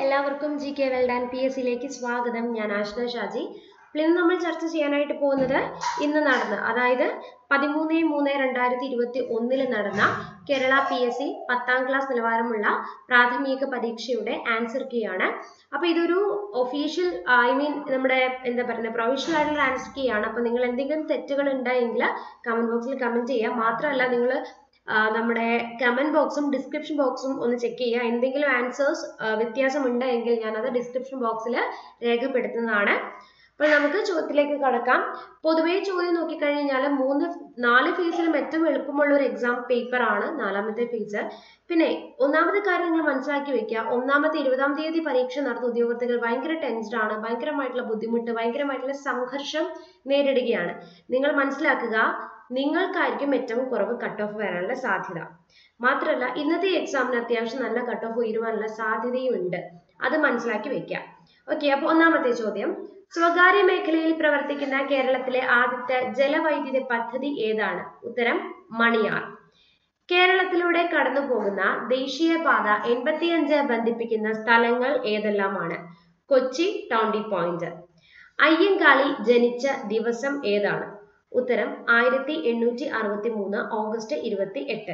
എല്ലാവർക്കും G K well done P S സിയിലേക്ക് സ്വാഗതം ഞാൻ ആഷ്ന ഷാജി അപ്പോൾ ഇന്ന് നമ്മൾ ചർച്ച ചെയ്യാനായിട്ട് പോകുന്നത് ഇന്ന് നടന്ന അതായത് പതിമൂന്ന് മൂന്ന് രണ്ടായിരത്തി ഇരുപത്തി ഒന്നില് നടന്ന കേരള പി എസ് സി പത്താം ക്ലാസ് നിലവാരമുള്ള പ്രാഥമിക പരീക്ഷയുടെ ആൻസർ കീ ആണ് അപ്പോൾ ഇതൊരു ഒഫീഷ്യൽ ഐ മീൻ നമ്മുടെ എന്താ പറയുക പ്രൊഫഷണൽ ആയിട്ടുള്ള ആൻസർ കീ ആണ് അപ്പോൾ നിങ്ങൾ എന്തെങ്കിലും തെറ്റുകൾ ഉണ്ടെങ്കിൽ കമന്റ് ബോക്സിൽ കമന്റ് ചെയ്യുക മാത്രമല്ല നിങ്ങൾ നമ്മുടെ കമന്റ് ബോക്സും ഡിസ്ക്രിപ്ഷൻ ബോക്സും ഒന്ന് ചെക്ക് ചെയ്യുക എന്തെങ്കിലും ആൻസേഴ്സ് വ്യത്യാസമുണ്ട് എങ്കിൽ ഞാനത് ഡിസ്ക്രിപ്ഷൻ ബോക്സിൽ രേഖപ്പെടുത്തുന്നതാണ് അപ്പോൾ നമുക്ക് ചോദ്യത്തിലേക്ക് കടക്കാം പൊതുവേ ചോദ്യം നോക്കിക്കഴിഞ്ഞാൽ മൂന്ന് നാല് ഫേസിലും ഏറ്റവും എളുപ്പമുള്ള ഒരു എക്സാം പേപ്പർ ആണ് നാലാമത്തെ ഫേസ് പിന്നെ ഒന്നാമത്തെ കാര്യം നിങ്ങൾ മനസ്സിലാക്കി വെക്കുക ഒന്നാമത്തെ ഇരുപതാം തീയതി പരീക്ഷ നടന്ന ഉദ്യോഗാർത്ഥികൾ ഭയങ്കര ടെൻസ്ഡ് ആണ് ഭയങ്കരമായിട്ടുള്ള ബുദ്ധിമുട്ട് ഭയങ്കരമായിട്ടുള്ള സംഘർഷം നേരിടുകയാണ് നിങ്ങൾ മനസ്സിലാക്കുക നിങ്ങൾക്കായിരിക്കും ഏറ്റവും കുറവ് കട്ട് ഓഫ് വരാനുള്ള സാധ്യത മാത്രമല്ല ഇന്നത്തെ എക്സാമിന് അത്യാവശ്യം നല്ല കട്ട് ഓഫ് ഉയരുവാനുള്ള സാധ്യതയും ഉണ്ട് അത് മനസ്സിലാക്കി വെക്കുക ഓക്കെ അപ്പോൾ ഒന്നാമത്തെ ചോദ്യം സ്വകാര്യ മേഖലയിൽ പ്രവർത്തിക്കുന്ന കേരളത്തിലെ ആദ്യത്തെ ജലവൈദ്യുത പദ്ധതി ഏതാണ് ഉത്തരം മണിയാർ കേരളത്തിലൂടെ കടന്നു പോകുന്ന ദേശീയപാത എൺപത്തിയഞ്ച് ബന്ധിപ്പിക്കുന്ന സ്ഥലങ്ങൾ ഏതെല്ലാമാണ് കൊച്ചി ടൗണ്ടി പോയിന്റ് അയ്യങ്കാളി ജനിച്ച ദിവസം ഏതാണ് ഉത്തരം ആയിരത്തി എണ്ണൂറ്റി അറുപത്തി മൂന്ന് ഓഗസ്റ്റ് ഇരുപത്തി എട്ട്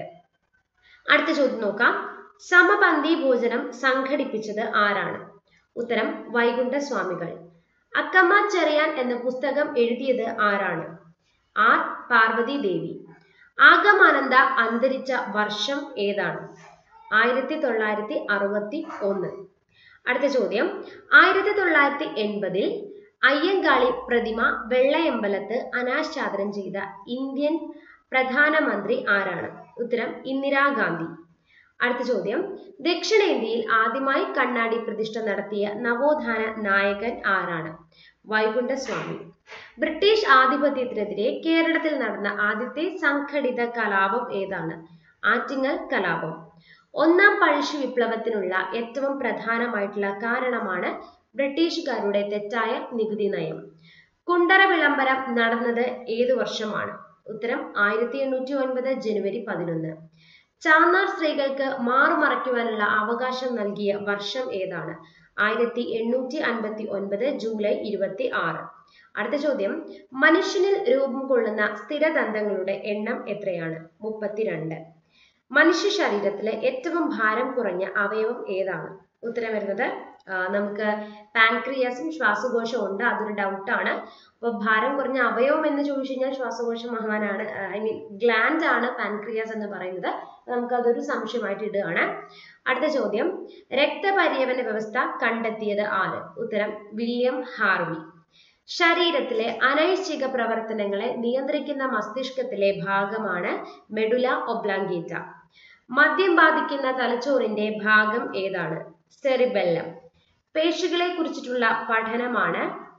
അടുത്ത ചോദ്യം നോക്കാം സമപന്തി ഭോജനം സംഘടിപ്പിച്ചത് ആരാണ് ഉത്തരം വൈകുണ്ഠ സ്വാമികൾ അക്കമ്മ ചെറിയാൻ എന്ന പുസ്തകം എഴുതിയത് ആരാണ് ആർ പാർവതി ദേവി ആഗമാനന്ദ അന്തരിച്ച വർഷം ഏതാണ് ആയിരത്തി തൊള്ളായിരത്തി അറുപത്തി ഒന്ന് അടുത്ത ചോദ്യം ആയിരത്തി തൊള്ളായിരത്തി എൺപതിൽ അയ്യങ്കാളി പ്രതിമ വെള്ളയമ്പലത്ത് അനാച്ഛാദനം ചെയ്ത ഇന്ത്യൻ പ്രധാനമന്ത്രി ആരാണ് ഉത്തരം ഇന്ദിരാഗാന്ധി അടുത്ത ചോദ്യം ദക്ഷിണേന്ത്യയിൽ ആദ്യമായി കണ്ണാടി പ്രതിഷ്ഠ നടത്തിയ നവോത്ഥാന നായകൻ ആരാണ് വൈകുണ്ഠസ്വാമി ബ്രിട്ടീഷ് ആധിപത്യത്തിനെതിരെ കേരളത്തിൽ നടന്ന ആദ്യത്തെ സംഘടിത കലാപം ഏതാണ് ആറ്റിങ്ങൽ കലാപം ഒന്നാം പഴശ്ശി വിപ്ലവത്തിനുള്ള ഏറ്റവും പ്രധാനമായിട്ടുള്ള കാരണമാണ് ബ്രിട്ടീഷുകാരുടെ തെറ്റായ നികുതി നയം കുണ്ടറ വിളംബരം നടന്നത് ഏതു വർഷമാണ് ഉത്തരം ആയിരത്തി എണ്ണൂറ്റി ഒൻപത് ജനുവരി പതിനൊന്ന് ചാന്നാർ സ്ത്രീകൾക്ക് മാറുമറയ്ക്കുവാനുള്ള അവകാശം നൽകിയ വർഷം ഏതാണ് ആയിരത്തി എണ്ണൂറ്റി അൻപത്തി ഒൻപത് ജൂലൈ ഇരുപത്തി ആറ് അടുത്ത ചോദ്യം മനുഷ്യനിൽ രൂപം കൊള്ളുന്ന സ്ഥിരദന്തങ്ങളുടെ എണ്ണം എത്രയാണ് മുപ്പത്തിരണ്ട് മനുഷ്യ ശരീരത്തിലെ ഏറ്റവും ഭാരം കുറഞ്ഞ അവയവം ഏതാണ് ഉത്തരം വരുന്നത് നമുക്ക് പാൻക്രിയാസും ശ്വാസകോശവും ഉണ്ട് അതൊരു ഡൗട്ടാണ് അപ്പോൾ ഭാരം കുറഞ്ഞ അവയവം എന്ന് ചോദിച്ചു കഴിഞ്ഞാൽ ശ്വാസകോശ മഹാനാണ് ഐ മീൻ ഗ്ലാൻഡ് ആണ് പാൻക്രിയാസ് എന്ന് പറയുന്നത് നമുക്ക് അതൊരു സംശയമായിട്ട് ഇടുകയാണ് അടുത്ത ചോദ്യം രക്തപര്യവന വ്യവസ്ഥ കണ്ടെത്തിയത് ആര് ഉത്തരം വില്യം ഹാർവി ശരീരത്തിലെ അനൈശ്ചിക പ്രവർത്തനങ്ങളെ നിയന്ത്രിക്കുന്ന മസ്തിഷ്കത്തിലെ ഭാഗമാണ് മെഡുല ഒബ്ലാങ്കേറ്റ മദ്യം ബാധിക്കുന്ന തലച്ചോറിന്റെ ഭാഗം ഏതാണ് സെറിബെല്ലം പേശികളെ കുറിച്ചിട്ടുള്ള പഠനമാണ്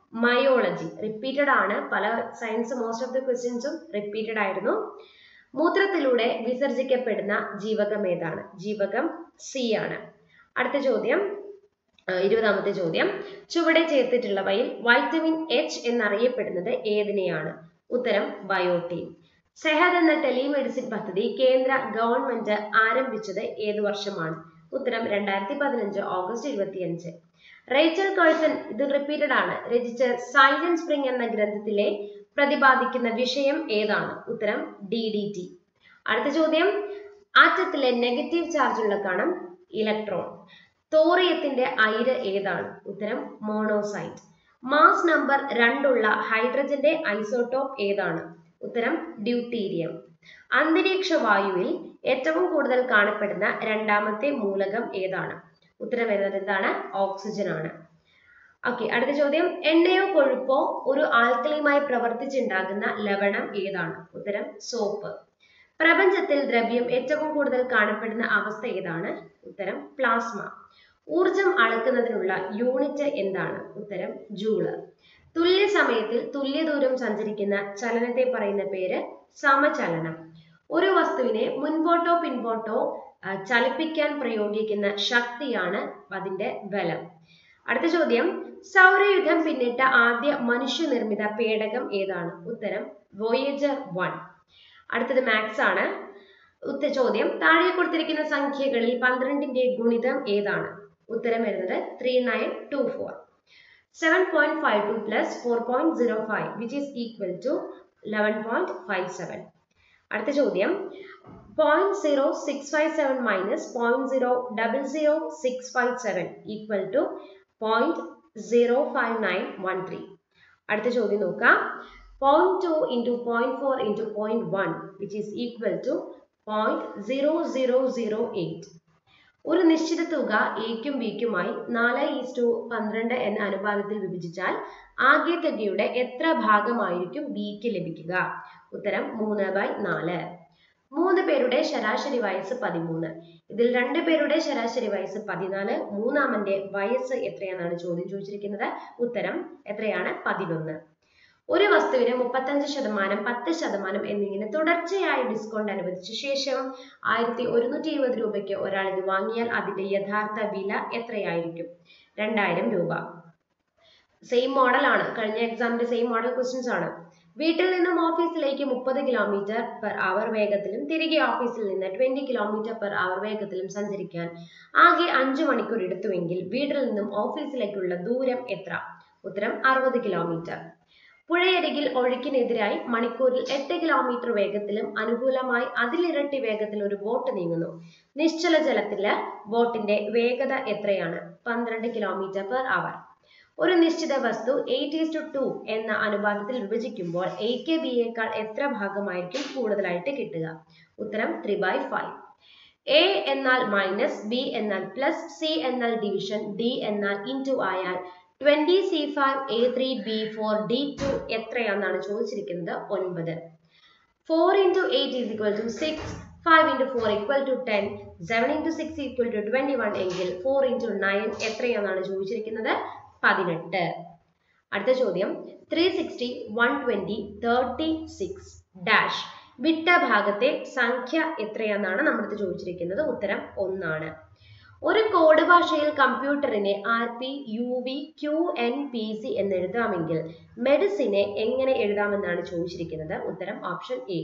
മയോളജി റിപ്പീറ്റഡ് ആണ് പല സയൻസ് മോസ്റ്റ് ഓഫ് ദി ക്വസ്റ്റ്യൻസും റിപ്പീറ്റഡ് ആയിരുന്നു മൂത്രത്തിലൂടെ വിസർജിക്കപ്പെടുന്ന ജീവകം ഏതാണ് ജീവകം സി ആണ് അടുത്ത ചോദ്യം ഇരുപതാമത്തെ ചോദ്യം ചുവടെ ചേർത്തിട്ടുള്ളവയിൽ വൈറ്റമിൻ എച്ച് എന്നറിയപ്പെടുന്നത് ഏതിനെയാണ് ഉത്തരം ബയോട്ടീൻ സെഹദ് എന്ന ടെലിമെഡിസിൻ പദ്ധതി കേന്ദ്ര ഗവൺമെന്റ് ആരംഭിച്ചത് ഏതു വർഷമാണ് ഉത്തരം രണ്ടായിരത്തി പതിനഞ്ച് ഓഗസ്റ്റ് ഇരുപത്തിയഞ്ച് റേച്ചൽ കേഴ്സൺ ഇത് റിപ്പീറ്റഡ് ആണ് രചിച്ച സൈലന്റ് സ്പ്രിംഗ് എന്ന ഗ്രന്ഥത്തിലെ പ്രതിപാദിക്കുന്ന വിഷയം ഏതാണ് ഉത്തരം ഡി ഡി ടി അടുത്ത ചോദ്യം ആറ്റത്തിലെ നെഗറ്റീവ് ചാർജ് ഉള്ള കണം ഇലക്ട്രോൺ തോറിയത്തിന്റെ അയിര് ഏതാണ് ഉത്തരം മോണോസൈറ്റ് മാസ് നമ്പർ രണ്ടുള്ള ഹൈഡ്രജന്റെ ഐസോട്ടോപ്പ് ഏതാണ് ഉത്തരം ഡ്യൂട്ടീരിയം അന്തരീക്ഷ വായുവിൽ ഏറ്റവും കൂടുതൽ കാണപ്പെടുന്ന രണ്ടാമത്തെ മൂലകം ഏതാണ് ഉത്തരം വരുന്നത് എന്താണ് ഓക്സിജൻ ആണ് ഓക്കെ അടുത്ത ചോദ്യം എണ്ണയോ കൊഴുപ്പോ ഒരു ആൽക്കലിയുമായി പ്രവർത്തിച്ചുണ്ടാകുന്ന ലവണം ഏതാണ് ഉത്തരം സോപ്പ് പ്രപഞ്ചത്തിൽ ദ്രവ്യം ഏറ്റവും കൂടുതൽ കാണപ്പെടുന്ന അവസ്ഥ ഏതാണ് ഉത്തരം പ്ലാസ്മ ഊർജം അളക്കുന്നതിനുള്ള യൂണിറ്റ് എന്താണ് ഉത്തരം ജൂള് തുല്യ സമയത്തിൽ തുല്യ ദൂരം സഞ്ചരിക്കുന്ന ചലനത്തെ പറയുന്ന പേര് സമചലനം ഒരു വസ്തുവിനെ മുൻപോട്ടോ പിൻപോട്ടോ ചലിപ്പിക്കാൻ പ്രയോഗിക്കുന്ന ശക്തിയാണ് അതിന്റെ ബലം അടുത്ത ചോദ്യം സൗരയുധം പിന്നിട്ട ആദ്യ മനുഷ്യനിർമ്മിത പേടകം ഏതാണ് ഉത്തരം വോയേജർ വൺ അടുത്തത് മാത്സ് ആണ് ഉത്ത ചോദ്യം താഴെ കൊടുത്തിരിക്കുന്ന സംഖ്യകളിൽ പന്ത്രണ്ടിന്റെ ഗുണിതം ഏതാണ് ഉത്തരം വരുന്നത് three nine two four seven point five two plus four point zero five which is equal to eleven point five seven അടുത്ത ചോദ്യം point zero six five seven minus point zero double zero six five seven equal to point zero five nine one three അടുത്ത ചോദ്യം നോക്കാം point two into point four into point one which is equal to point zero zero zero eight ഒരു നിശ്ചിത തുക എക്കും ബിക്കുമായി നാല് is to പന്ത്രണ്ട് എന്ന അനുപാതത്തിൽ വിഭജിച്ചാൽ ആകെ തുകയുടെ എത്ര ഭാഗമായിരിക്കും ബിക്ക് ലഭിക്കുക ഉത്തരം മൂന്ന് ബൈ നാല് മൂന്ന് പേരുടെ ശരാശരി വയസ്സ് പതിമൂന്ന് ഇതിൽ രണ്ട് പേരുടെ ശരാശരി വയസ്സ് പതിനാല് മൂന്നാമന്റെ വയസ്സ് എത്രയാണെന്നാണ് ചോദ്യം ചോദിച്ചിരിക്കുന്നത് ഉത്തരം എത്രയാണ് പതിനൊന്ന് ഒരു വസ്തുവിന് മുപ്പത്തഞ്ച് ശതമാനം പത്ത് ശതമാനം എന്നിങ്ങനെ തുടർച്ചയായി ഡിസ്കൗണ്ട് അനുവദിച്ച ശേഷം ആയിരത്തി ഒരുന്നൂറ്റി ഇരുപത് രൂപയ്ക്ക് ഒരാൾ ഇത് വാങ്ങിയാൽ അതിന്റെ യഥാർത്ഥ വില എത്രയായിരിക്കും രണ്ടായിരം രൂപ സെയിം മോഡൽ ആണ് കഴിഞ്ഞ എക്സാമിന്റെ സെയിം മോഡൽ ക്വസ്റ്റ്യൻസ് ആണ് വീട്ടിൽ നിന്നും ഓഫീസിലേക്ക് മുപ്പത് കിലോമീറ്റർ പെർ അവർ വേഗത്തിലും തിരികെ ഓഫീസിൽ നിന്ന് ട്വന്റി കിലോമീറ്റർ പെർ അവർ വേഗത്തിലും സഞ്ചരിക്കാൻ ആകെ അഞ്ചു മണിക്കൂർ എടുത്തുവെങ്കിൽ വീട്ടിൽ നിന്നും ഓഫീസിലേക്കുള്ള ദൂരം എത്ര ഉത്തരം അറുപത് കിലോമീറ്റർ പുഴയരികിൽ ഒഴുക്കിനെതിരായി മണിക്കൂറിൽ എട്ട് കിലോമീറ്റർ വേഗത്തിലും അനുകൂലമായി അതിലിരട്ടി വേഗത്തിൽ ഒരു ബോട്ട് നീങ്ങുന്നു നിശ്ചല ജലത്തില് ബോട്ടിന്റെ വേഗത എത്രയാണ് പന്ത്രണ്ട് കിലോമീറ്റർ പെർ അവർ ഒരു നിശ്ചിത വസ്തു എയ്റ്റ് ഈസ് ടു ടു എന്ന അനുപാതത്തിൽ വിഭജിക്കുമ്പോൾ എ കെ ബി യേക്കാൾ എത്ര ഭാഗമായിരിക്കും കൂടുതലായിട്ട് കിട്ടുക ഉത്തരം ത്രീ ബൈ ഫൈവ് എ എന്നാൽ മൈനസ് ബി എന്നാൽ പ്ലസ് സി എന്നാൽ ഡിവിഷൻ ഡി എന്നാൽ ഇൻറ്റു ആയാൽ twenty C five A three B four D two എത്രയാണെന്നാണ് ചോദിച്ചിരിക്കുന്നത് ഒൻപത് four into eight is equal to six five into four equal to ten seven into six equal to twenty one എങ്കിൽ four into nine എത്രയാണെന്നാണ് ചോദിച്ചിരിക്കുന്നത് പതിനെട്ട് അടുത്ത ചോദ്യം three sixty one twenty thirty six dash വിട്ട ഭാഗത്തെ സംഖ്യ എത്രയാണെന്നാണ് നമ്മളടുത്ത് ചോദിച്ചിരിക്കുന്നത് ഉത്തരം ഒന്നാണ് ഒരു കോഡ് ഭാഷയിൽ കമ്പ്യൂട്ടറിനെ R P U V Q N P C എന്ന് എഴുതാമെങ്കിൽ മെഡിസിനെ എങ്ങനെ എഴുതാമെന്നാണ് ചോദിച്ചിരിക്കുന്നത് ഉത്തരം ഓപ്ഷൻ എ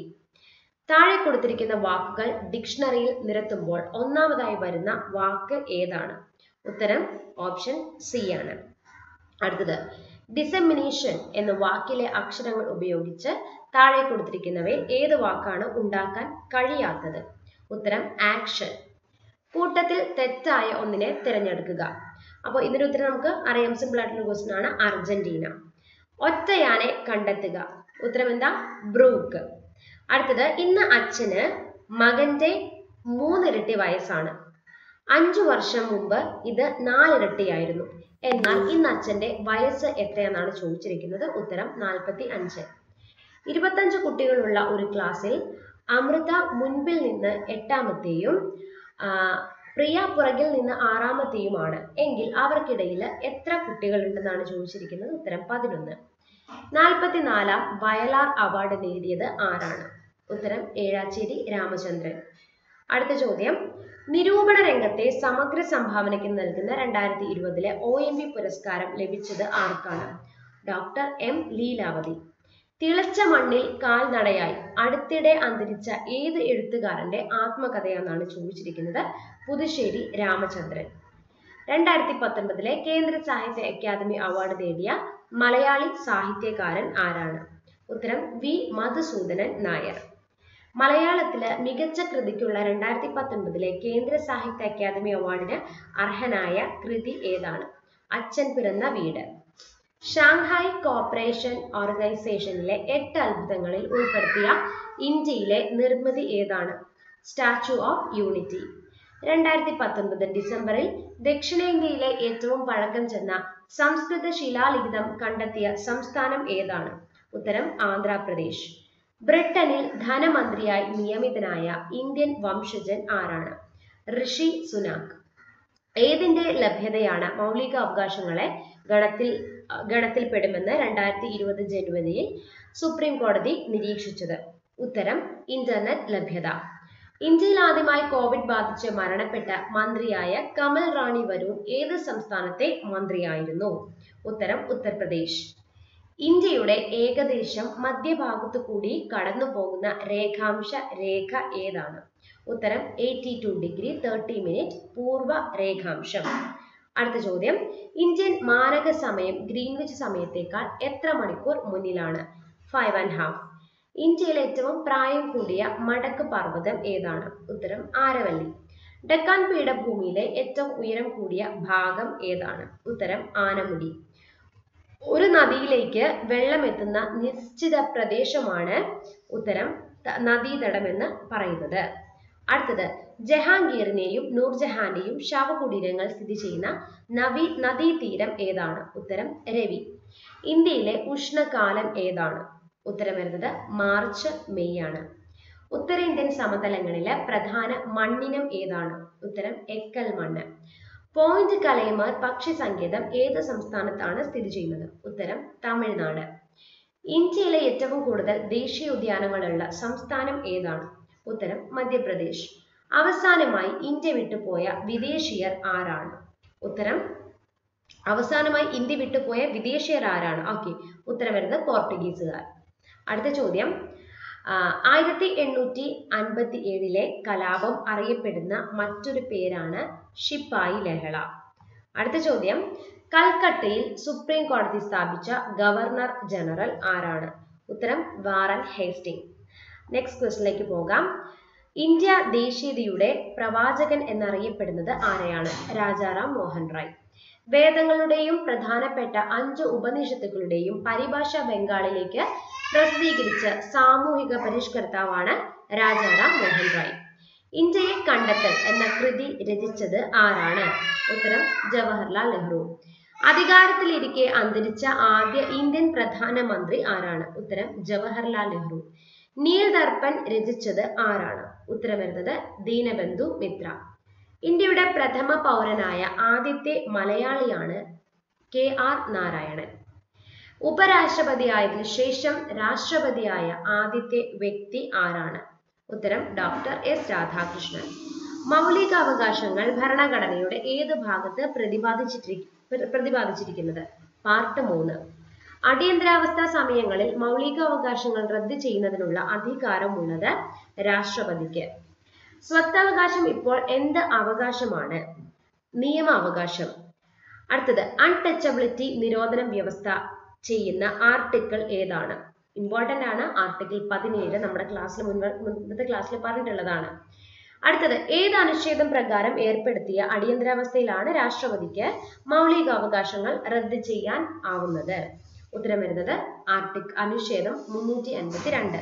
താഴെ കൊടുത്തിരിക്കുന്ന വാക്കുകൾ ഡിക്ഷണറിയിൽ നിരത്തുമ്പോൾ ഒന്നാമതായി വരുന്ന വാക്ക് ഏതാണ് ഉത്തരം ഓപ്ഷൻ സി ആണ് അടുത്തത് ഡിസെമിനേഷൻ എന്ന വാക്കിലെ അക്ഷരങ്ങൾ ഉപയോഗിച്ച് താഴെ കൊടുത്തിരിക്കുന്നവയിൽ ഏത് വാക്കാണ് ഉണ്ടാക്കാൻ കഴിയാത്തത് ഉത്തരം ആക്ഷൻ കൂട്ടത്തിൽ തെറ്റായ ഒന്നിനെ തിരഞ്ഞെടുക്കുക അപ്പോൾ ഇതിന്റെ ഉത്തരം നമുക്ക് അറിയാം സിമ്പിൾ ആയിട്ടുള്ള ക്വസ്റ്റൻ ആണ് അർജന്റീന ഒറ്റയാനെ കണ്ടെത്തുക ഉത്തരം എന്താ ബ്രൂക്ക് അടുത്തത് ഇന്ന് അച്ഛന് മകന്റെ മൂന്നിരട്ടി വയസ്സാണ് അഞ്ചു വർഷം മുമ്പ് ഇത് നാലിരട്ടിയായിരുന്നു എന്നാൽ ഇന്ന് അച്ഛന്റെ വയസ്സ് എത്രയെന്നാണ് ചോദിച്ചിരിക്കുന്നത് ഉത്തരം നാൽപ്പത്തി അഞ്ച് ഇരുപത്തഞ്ച് കുട്ടികളുള്ള ഒരു ക്ലാസ്സിൽ അമൃത മുൻപിൽ നിന്ന് എട്ടാമത്തെയും ആ, പ്രിയ പുറകിൽ നിന്ന് ആറാമത്തെയുമാണ് എങ്കിൽ അവർക്കിടയിൽ എത്ര കുട്ടികളുണ്ടെന്നാണ് ചോദിച്ചിരിക്കുന്നത് ഉത്തരം പതിനൊന്ന് നാൽപ്പത്തിനാലാം വയലാർ അവാർഡ് നേടിയത് ആരാണ് ഉത്തരം ഏഴാച്ചേരി രാമചന്ദ്രൻ അടുത്ത ചോദ്യം നിരൂപണ രംഗത്തെ സമഗ്ര സംഭാവനയ്ക്ക് നൽകുന്ന രണ്ടായിരത്തി ഇരുപതിലെ ഒ എം വി പുരസ്കാരം ലഭിച്ചത് ആർക്കാണ് ഡോക്ടർ എം ലീലാവതി തിളച്ച മണ്ണിൽ കാൽനടയായി അടുത്തിടെ അന്തരിച്ച ഏത് എഴുത്തുകാരന്റെ ആത്മകഥയാണെന്നാണ് ചോദിച്ചിരിക്കുന്നത് പുതുശ്ശേരി രാമചന്ദ്രൻ രണ്ടായിരത്തി പത്തൊൻപതിലെ കേന്ദ്ര സാഹിത്യ അക്കാദമി അവാർഡ് നേടിയ മലയാളി സാഹിത്യകാരൻ ആരാണ് ഉത്തരം വി മധുസൂദനൻ നായർ മലയാളത്തില് മികച്ച കൃതിക്കുള്ള രണ്ടായിരത്തി പത്തൊൻപതിലെ കേന്ദ്ര സാഹിത്യ അക്കാദമി അവാർഡിന് അർഹനായ കൃതി ഏതാണ് അച്ഛൻ പിറന്ന വീട് ഷാങ്ഹായ് കോപ്പറേഷൻ ഓർഗനൈസേഷനിലെ എട്ട് അത്ഭുതങ്ങളിൽ ഉൾപ്പെടുത്തിയ ഇന്ത്യയിലെ നിർമ്മിതി ഏതാണ് സ്റ്റാച്യു ഓഫ് യൂണിറ്റി രണ്ടായിരത്തി പത്തൊൻപത് ഡിസംബറിൽ ദക്ഷിണേന്ത്യയിലെ ഏറ്റവും പഴക്കം ചെന്ന സംസ്കൃത ശിലാലിഖിതം കണ്ടെത്തിയ സംസ്ഥാനം ഏതാണ് ഉത്തരം ആന്ധ്രാപ്രദേശ് ബ്രിട്ടനിൽ ധനമന്ത്രിയായി നിയമിതനായ ഇന്ത്യൻ വംശജൻ ആരാണ് ഋഷി സുനാക് ഏതിന്റെ ലഭ്യതയാണ് മൗലിക അവകാശങ്ങളെ ഗണത്തിൽ ഗണത്തിൽപ്പെടുമെന്ന് രണ്ടായിരത്തി ഇരുപത് ജനുവരിയിൽ സുപ്രീം കോടതി നിരീക്ഷിച്ചത് ഉത്തരം ഇന്റർനെറ്റ് ലഭ്യത ഇന്ത്യയിൽ ആദ്യമായി കോവിഡ് ബാധിച്ച് മരണപ്പെട്ട മന്ത്രിയായ കമൽ റാണി വരൂൺ ഏത് സംസ്ഥാനത്തെ മന്ത്രിയായിരുന്നു ഉത്തരം ഉത്തർപ്രദേശ് ഇന്ത്യയുടെ ഏകദേശം മധ്യഭാഗത്തു കൂടി കടന്നു പോകുന്ന രേഖാംശ രേഖ ഏതാണ് ഉത്തരം eighty two degree thirty minute പൂർവ്വ രേഖാംശം അടുത്ത ചോദ്യം ഇന്ത്യൻ മാനക സമയം ഗ്രീൻവിച്ച് സമയത്തേക്കാൾ എത്ര മണിക്കൂർ മുന്നിലാണ് ഫൈവ് ആൻഡ് ഹാഫ് ഇന്ത്യയിലെ ഏറ്റവും പ്രായം കൂടിയ മടക്ക് പർവ്വതം ഏതാണ് ഉത്തരം ആരവല്ലി ഡെക്കാൻ പീഠഭൂമിയിലെ ഏറ്റവും ഉയരം കൂടിയ ഭാഗം ഏതാണ് ഉത്തരം ആനമുടി ഒരു നദിയിലേക്ക് വെള്ളം എത്തുന്ന നിശ്ചിത പ്രദേശമാണ് ഉത്തരം ത- നദീതടം എന്ന് പറയുന്നത് അടുത്തത് ജഹാംഗീറിനെയും നൂർജഹാന്റെയും ശവകുടീരങ്ങൾ സ്ഥിതി ചെയ്യുന്ന നവി നദീതീരം ഏതാണ് ഉത്തരം രവി ഇന്ത്യയിലെ ഉഷ്ണകാലം ഏതാണ് ഉത്തരം വരുന്നത് മാർച്ച് മെയ് ആണ് ഉത്തരേന്ത്യൻ സമതലങ്ങളിലെ പ്രധാന മണ്ണിനം ഏതാണ് ഉത്തരം എക്കൽ മണ്ണ് പോയിന്റ് കലൈമാർ പക്ഷി സങ്കേതം ഏത് സംസ്ഥാനത്താണ് സ്ഥിതി ചെയ്യുന്നത് ഉത്തരം തമിഴ്നാട് ഇന്ത്യയിലെ ഏറ്റവും കൂടുതൽ ദേശീയോദ്യാനങ്ങളുള്ള സംസ്ഥാനം ഏതാണ് ഉത്തരം മധ്യപ്രദേശ് അവസാനമായി ഇന്ത്യ വിട്ടുപോയ വിദേശീയർ ആരാണ് ഉത്തരം അവസാനമായി ഇന്ത്യ വിട്ടുപോയ വിദേശീയർ ആരാണ് ഓക്കെ ഉത്തരം വരുന്നത് പോർട്ടുഗീസുകാർ അടുത്ത ചോദ്യം ആ, ആയിരത്തി എണ്ണൂറ്റി അൻപത്തി ഏഴിലെ കലാപം അറിയപ്പെടുന്ന മറ്റൊരു പേരാണ് ഷിപ്പായി ലഹള അടുത്ത ചോദ്യം കൽക്കട്ടയിൽ സുപ്രീം കോടതി സ്ഥാപിച്ച ഗവർണർ ജനറൽ ആരാണ് ഉത്തരം വാറൻ ഹേസ്റ്റിംഗ് നെക്സ്റ്റ് ക്വസ്റ്റിലേക്ക് പോകാം ഇന്ത്യ ദേശീയതയുടെ പ്രവാചകൻ എന്നറിയപ്പെടുന്നത് ആരെയാണ് രാജാറാം മോഹൻ റായ് വേദങ്ങളുടെയും പ്രധാനപ്പെട്ട അഞ്ച് ഉപനിഷത്തുക്കളുടെയും പരിഭാഷ ബംഗാളിലേക്ക് പ്രസിദ്ധീകരിച്ച സാമൂഹിക പരിഷ്കർത്താവാണ് രാജാറാം മോഹൻ റായ് ഇന്ത്യയെ കണ്ടെത്തൽ എന്ന കൃതി രചിച്ചത് ആരാണ് ഉത്തരം ജവഹർലാൽ നെഹ്റു അധികാരത്തിലിരിക്കെ അന്തരിച്ച ആദ്യ ഇന്ത്യൻ പ്രധാനമന്ത്രി ആരാണ് ഉത്തരം ജവഹർലാൽ നെഹ്റു നീൽ ദർപ്പൺ രചിച്ചത് ആരാണ് ഉത്തരം വരുന്നത് ദീനബന്ധു മിത്ര ഇന്ത്യയുടെ പ്രഥമ പൗരനായ ആദ്യത്തെ മലയാളിയാണ് കെ ആർ നാരായണൻ ഉപരാഷ്ട്രപതിയായതിനു ശേഷം രാഷ്ട്രപതിയായ ആദ്യത്തെ വ്യക്തി ആരാണ് ഉത്തരം ഡോക്ടർ എസ് രാധാകൃഷ്ണൻ മൗലികാവകാശങ്ങൾ ഭരണഘടനയുടെ ഏത് ഭാഗത്ത് പ്രതിപാദിച്ചിട്ടി പ്ര- പ്രതിപാദിച്ചിരിക്കുന്നത് പാർട്ട് മൂന്ന് അടിയന്തരാവസ്ഥ സമയങ്ങളിൽ മൗലികാവകാശങ്ങൾ റദ്ദ് ചെയ്യുന്നതിനുള്ള അധികാരമുള്ളത് രാഷ്ട്രപതിക്ക് സ്വത്തവകാശം ഇപ്പോൾ എന്ത് അവകാശമാണ് നിയമാവകാശം അടുത്തത് അൺടച്ചബിലിറ്റി നിരോധനം വ്യവസ്ഥ ചെയ്യുന്ന ആർട്ടിക്കിൾ ഏതാണ് ഇമ്പോർട്ടന്റ് ആണ് ആർട്ടിക്കിൾ പതിനേഴ് നമ്മുടെ ക്ലാസ്സിൽ മുൻപ് മുൻപത്തെ ക്ലാസ്സിൽ പറഞ്ഞിട്ടുള്ളതാണ് അടുത്തത് ഏത് അനുച്ഛേദം പ്രകാരം ഏർപ്പെടുത്തിയ അടിയന്തരാവസ്ഥയിലാണ് രാഷ്ട്രപതിക്ക് മൗലികാവകാശങ്ങൾ റദ്ദ് ചെയ്യാൻ ആവുന്നത് ഉത്തരം വരുന്നത് ആർട്ടിക് അനുച്ഛേദം മുന്നൂറ്റി അൻപത്തി രണ്ട്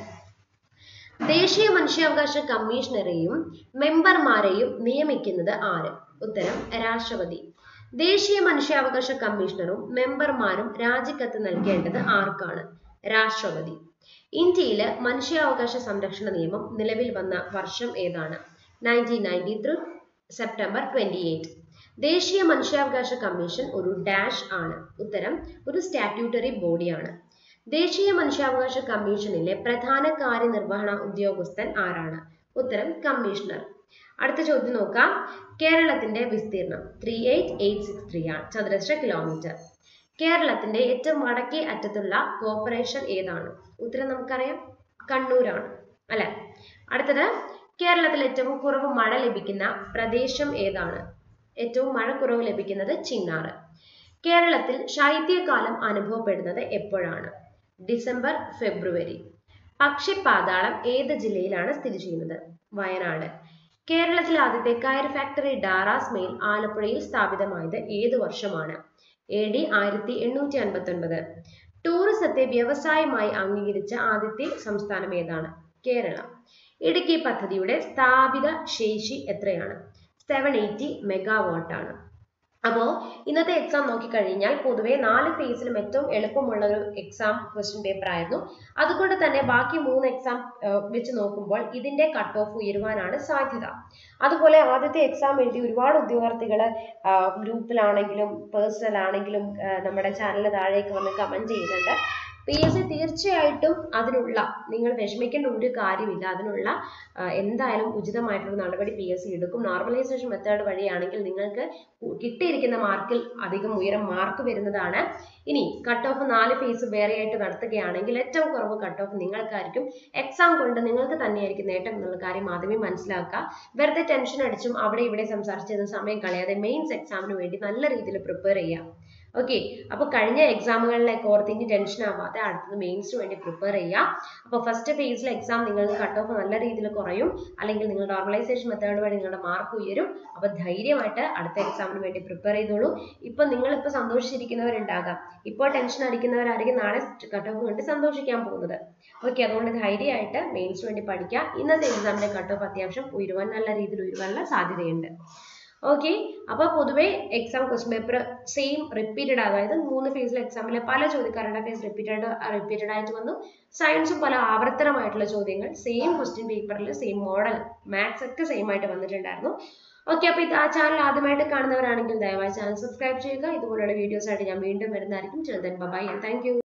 ദേശീയ മനുഷ്യാവകാശ കമ്മീഷണറെയും മെമ്പർമാരെയും നിയമിക്കുന്നത് ആര് ഉത്തരം രാഷ്ട്രപതി ദേശീയ മനുഷ്യാവകാശ കമ്മീഷണറും മെമ്പർമാരും രാജിക്കത്ത് നൽകേണ്ടത് ആർക്കാണ് രാഷ്ട്രപതി ഇന്ത്യയിലെ മനുഷ്യാവകാശ സംരക്ഷണ നിയമം നിലവിൽ വന്ന വർഷം ഏതാണ് nineteen ninety three September twenty eight ദേശീയ മനുഷ്യാവകാശ കമ്മീഷൻ ഒരു ഡാഷ് ആണ് ഉത്തരം ഒരു സ്റ്റാറ്റ്യൂട്ടറി ബോഡിയാണ് ദേശീയ മനുഷ്യാവകാശ കമ്മീഷനിലെ പ്രധാന കാര്യനിർവഹണ ഉദ്യോഗസ്ഥൻ ആരാണ് ഉത്തരം കമ്മീഷണർ അടുത്ത ചോദ്യം നോക്കാം കേരളത്തിന്റെ വിസ്തീർണം three eight eight six three ആണ് ചതുരശ്ര കിലോമീറ്റർ കേരളത്തിന്റെ ഏറ്റവും വടക്കേ അറ്റത്തുള്ള കോർപ്പറേഷൻ ഏതാണ് ഉത്തരം നമുക്കറിയാം കണ്ണൂരാണ് അല്ലെ അടുത്തത് കേരളത്തിൽ ഏറ്റവും കുറവ് മഴ ലഭിക്കുന്ന പ്രദേശം ഏതാണ് ഏറ്റവും മഴ കുറവ് ലഭിക്കുന്നത് ചിന്നാറ് കേരളത്തിൽ ശൈത്യകാലം അനുഭവപ്പെടുന്നത് എപ്പോഴാണ് ഡിസംബർ ഫെബ്രുവരി പക്ഷിപ്പാതാളം ഏത് ജില്ലയിലാണ് സ്ഥിതി ചെയ്യുന്നത് വയനാട് കേരളത്തിലെ ആദ്യത്തെ കയർ ഫാക്ടറി ഡാറാസ് മെയിൽ ആലപ്പുഴയിൽ സ്ഥാപിതമായത് ഏത് വർഷമാണ് എ ഡി ആയിരത്തി എണ്ണൂറ്റി അൻപത്തി ഒൻപത് ടൂറിസത്തെ വ്യവസായമായി അംഗീകരിച്ച ആദ്യത്തെ സംസ്ഥാനം ഏതാണ് കേരളം ഇടുക്കി പദ്ധതിയുടെ സ്ഥാപിത ശേഷി എത്രയാണ് സെവൻ എയ്റ്റി മെഗാവാട്ട് ആണ് അപ്പോൾ ഇന്നത്തെ എക്സാം നോക്കിക്കഴിഞ്ഞാൽ പൊതുവേ നാല് ഫേസിലും ഏറ്റവും എളുപ്പമുള്ള ഒരു എക്സാം ക്വസ്റ്റ്യൻ പേപ്പർ ആയിരുന്നു അതുകൊണ്ട് തന്നെ ബാക്കി മൂന്ന് എക്സാം വെച്ച് നോക്കുമ്പോൾ ഇതിന്റെ കട്ട് ഓഫ് ഉയരുവാനാണ് സാധ്യത അതുപോലെ ആദ്യത്തെ എക്സാം എഴുതി ഒരുപാട് ഉദ്യോഗാർത്ഥികൾ ഗ്രൂപ്പിലാണെങ്കിലും പേഴ്സണൽ ആണെങ്കിലും ആ, നമ്മുടെ ചാനലിന് താഴേക്ക് വന്ന് കമന്റ് ചെയ്യുന്നുണ്ട് പി എസ് സി തീർച്ചയായിട്ടും അതിനുള്ള നിങ്ങൾ വിഷമിക്കേണ്ട ഒരു കാര്യമില്ല അതിനുള്ള ആ, എന്തായാലും ഉചിതമായിട്ടുള്ള നടപടി പി എസ് സി എടുക്കും നോർമലൈസേഷൻ മെത്തേഡ് വഴിയാണെങ്കിൽ നിങ്ങൾക്ക് കിട്ടിയിരിക്കുന്ന മാർക്കിൽ അധികം ഉയരം മാർക്ക് വരുന്നതാണ് ഇനി കട്ട് ഓഫ് നാല് ഫേസ് വേറെയായിട്ട് നടത്തുകയാണെങ്കിൽ ഏറ്റവും കുറവ് കട്ട് ഓഫ് നിങ്ങൾക്കായിരിക്കും എക്സാം കൊണ്ട് നിങ്ങൾക്ക് തന്നെയായിരിക്കും നേട്ടം എന്നുള്ള കാര്യം ആദ്യമേ മനസ്സിലാക്കുക വെറുതെ ടെൻഷൻ അടിച്ചും അവിടെ ഇവിടെ സംസാരിച്ചത് സമയം കളയാതെ മെയിൻസ് എക്സാമിന് വേണ്ടി നല്ല രീതിയിൽ പ്രിപ്പയർ ചെയ്യാം ഓക്കെ അപ്പൊ കഴിഞ്ഞ എക്സാമുകളിലേക്ക് ഓർത്ത് ഇനി ടെൻഷൻ ആവാതെ അടുത്തത് മെയിൻസിന് വേണ്ടി പ്രിപ്പയർ ചെയ്യുക അപ്പൊ ഫസ്റ്റ് ഫേസിലെ എക്സാം നിങ്ങൾക്ക് കട്ട് ഓഫ് നല്ല രീതിയിൽ കുറയും അല്ലെങ്കിൽ നിങ്ങൾ നോർമലൈസേഷൻ മെത്തേഡ് വഴി നിങ്ങളുടെ മാർക്ക് ഉയരും അപ്പൊ ധൈര്യമായിട്ട് അടുത്ത എക്സാമിന് വേണ്ടി പ്രിപ്പയർ ചെയ്തോളൂ ഇപ്പൊ നിങ്ങൾ ഇപ്പൊ സന്തോഷിച്ചിരിക്കുന്നവരുണ്ടാകാം ഇപ്പോൾ ടെൻഷൻ അടിക്കുന്നവരായിരിക്കും നാളെ കട്ട് ഓഫ് കണ്ട് സന്തോഷിക്കാൻ പോകുന്നത് ഓക്കെ അതുകൊണ്ട് ധൈര്യമായിട്ട് മെയിൻസിന് വേണ്ടി പഠിക്കുക ഇന്നത്തെ എക്സാമിന്റെ കട്ട് ഓഫ് അത്യാവശ്യം ഉയരുവാൻ നല്ല രീതിയിൽ ഉയരുവാനുള്ള സാധ്യതയുണ്ട് ഓക്കെ അപ്പൊ പൊതുവെ exam question paper same repeated അതായത് മൂന്ന് ഫേസിലെ എക്സാമിലെ പല ചോദ്യക്കാരുടെ ഫേസ് റിപ്പീറ്റഡ് റിപ്പീറ്റഡ് ആയിട്ട് വന്നു സയൻസും പല ആവർത്തനമായിട്ടുള്ള ചോദ്യങ്ങൾ സെയിം ക്വസ്റ്റ്യൻ പേപ്പറിൽ സെയിം മോഡൽ മാത്സ് ഒക്കെ സെയിം ആയിട്ട് വന്നിട്ടുണ്ടായിരുന്നു ഓക്കെ അപ്പൊ ഇത് ആ ചാനൽ ആദ്യമായിട്ട് കാണുന്നവരാണെങ്കിൽ ദയവായി ചാനൽ സബ്സ്ക്രൈബ് ചെയ്യുക ഇതുപോലുള്ള വീഡിയോസ് ആയിട്ട് ഞാൻ വീണ്ടും വരുന്നതായിരിക്കും ചിലതൻ ബൈ ആൻഡ് താങ്ക് യു